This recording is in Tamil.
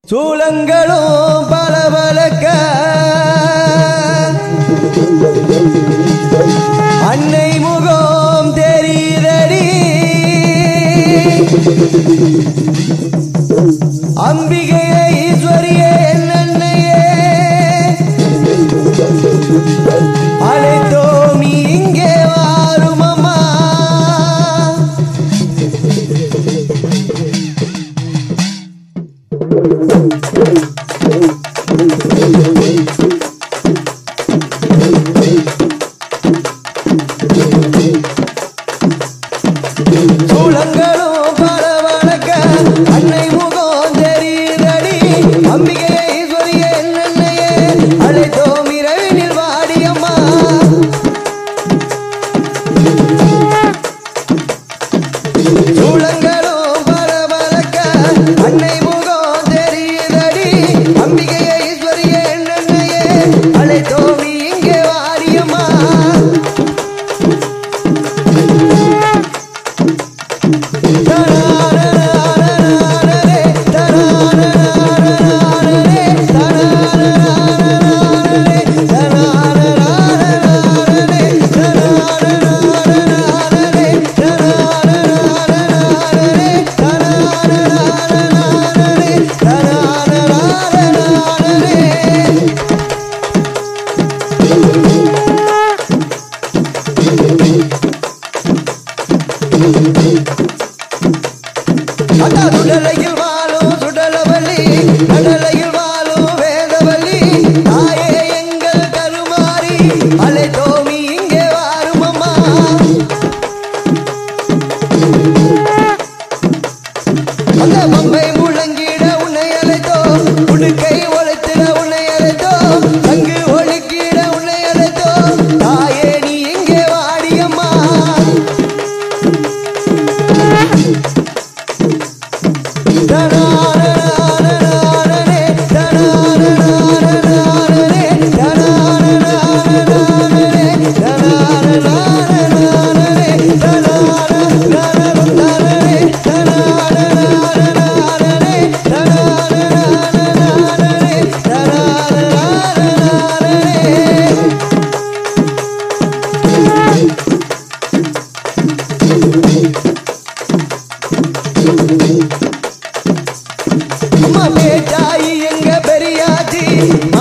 சூளங்களும் பளபளக்க அன்னை முகம் தெரிதடி அம்பிகையே ஈஸ்வரியே என்னன்னையே அழைத்தோம் நீ இங்கே வாரும் அம்மா சூளங்களும் பரவழக்க அன்னை முகம் தெரிதடி அம்பிகையே ஈஸ்வரியே என்னன்னையே அழைத்தோம் இரவினில் வாடியம்மா சூளங்களும் பரபரக்க அன்னை முகம் தெரியுதடி அம்பிகையே ஈஸ்வரியே என்னன்னையே அழைத்தோம் நீ இங்கே வாரியம்மா அண்ணா சுடலையில் வாழும் சுடலவல்லி கடலையில் வாழும் வேதவல்லி தாயே எங்கள் கருமாறி அலை தோமி இங்கே வாரும் அம்மா அந்த பம்பை முழங்கிட உன்னை அழைத்தோ உடுக்கை ஒழித்திட உன்னை அழைத்தோ அங்கு ஒழுக்கிட உன்னை அழைத்தோ தாயே நீ இங்கே வாடியம்மா அம்மா பேட்டாயி எங்க பெரியாச்சி